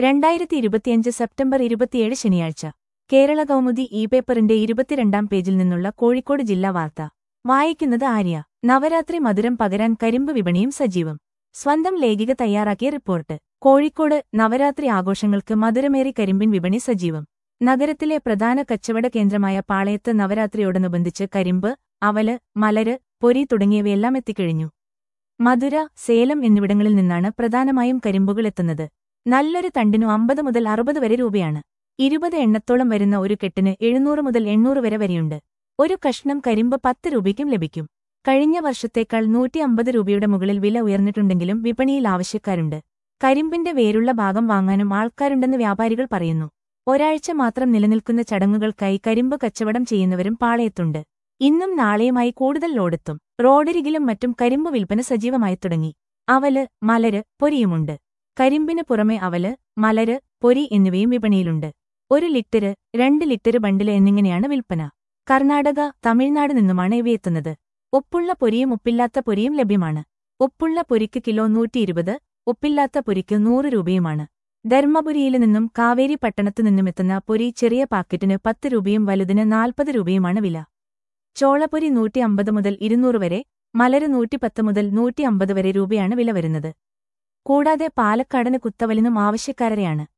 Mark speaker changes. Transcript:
Speaker 1: രണ്ടായിരത്തി ഇരുപത്തിയഞ്ച് സെപ്റ്റംബർ ഇരുപത്തിയേഴ് ശനിയാഴ്ച കേരള കൗമുദി ഇ പേപ്പറിന്റെ ഇരുപത്തിരണ്ടാം പേജിൽ നിന്നുള്ള കോഴിക്കോട് ജില്ലാ വാർത്ത വായിക്കുന്നത് ആര്യ നവരാത്രി മധുരം പകരാൻ കരിമ്പ് വിപണിയും സജീവം സ്വന്തം ലേഖിക തയ്യാറാക്കിയ റിപ്പോർട്ട് കോഴിക്കോട് നവരാത്രി ആഘോഷങ്ങൾക്ക് മധുരമേറി കരിമ്പിൻ വിപണി സജീവം നഗരത്തിലെ പ്രധാന കച്ചവട കേന്ദ്രമായ പാളയത്ത് നവരാത്രിയോടനുബന്ധിച്ച് കരിമ്പ് അവല് മലര് പൊരി തുടങ്ങിയവയെല്ലാം എത്തിക്കഴിഞ്ഞു മധുര സേലം എന്നിവിടങ്ങളിൽ നിന്നാണ് പ്രധാനമായും കരിമ്പുകൾ എത്തുന്നത് നല്ലൊരു തണ്ടിനു അമ്പത് മുതൽ അറുപത് വരെ രൂപയാണ് ഇരുപത് എണ്ണത്തോളം വരുന്ന ഒരു കെട്ടിന് എഴുന്നൂറ് മുതൽ എണ്ണൂറ് വരെ വരെയുണ്ട് ഒരു കഷ്ണം കരിമ്പ് പത്ത് രൂപയ്ക്കും ലഭിക്കും കഴിഞ്ഞ വർഷത്തേക്കാൾ നൂറ്റി അമ്പത് രൂപയുടെ മുകളിൽ വില ഉയർന്നിട്ടുണ്ടെങ്കിലും വിപണിയിൽ ആവശ്യക്കാരുണ്ട് കരിമ്പിന്റെ വേരുള്ള ഭാഗം വാങ്ങാനും ആൾക്കാരുണ്ടെന്ന് വ്യാപാരികൾ പറയുന്നു ഒരാഴ്ച മാത്രം നിലനിൽക്കുന്ന ചടങ്ങുകൾക്കായി കരിമ്പ് കച്ചവടം ചെയ്യുന്നവരും പാളയത്തുണ്ട് ഇന്നും നാളെയുമായി കൂടുതൽ ലോഡെത്തും റോഡരികിലും മറ്റും കരിമ്പ് വിൽപ്പന സജീവമായി തുടങ്ങി അവല് മലര് പൊരിയുമുണ്ട് കരിമ്പിന് പുറമെ അവല് മലര് പൊരി എന്നിവയും വിപണിയിലുണ്ട് ഒരു ലിറ്റര് രണ്ട് ലിറ്റര് ബണ്ടില് എന്നിങ്ങനെയാണ് വിൽപ്പന കർണാടക തമിഴ്നാട് നിന്നുമാണ് ഇവയെത്തുന്നത് ഉപ്പുള്ള പൊരിയും ഉപ്പില്ലാത്ത പൊരിയും ലഭ്യമാണ് ഉപ്പുള്ള പൊരിക്ക് കിലോ നൂറ്റിയിരുപത് ഉപ്പില്ലാത്ത പൊരിക്ക് നൂറ് രൂപയുമാണ് ധർമ്മപുരിയിൽ നിന്നും കാവേരി പട്ടണത്തു നിന്നുമെത്തുന്ന പൊരി ചെറിയ പാക്കറ്റിന് പത്ത് രൂപയും വലുതിന് നാൽപ്പത് രൂപയുമാണ് വില ചോളപ്പൊരി നൂറ്റി അമ്പത് മുതൽ ഇരുന്നൂറ് വരെ മലര് നൂറ്റിപ്പത്ത് മുതൽ നൂറ്റി അമ്പത് വരെ രൂപയാണ് വില വരുന്നത് കൂടാതെ പാലക്കാടന് കുത്തവലിനും ആവശ്യക്കാരെയാണ്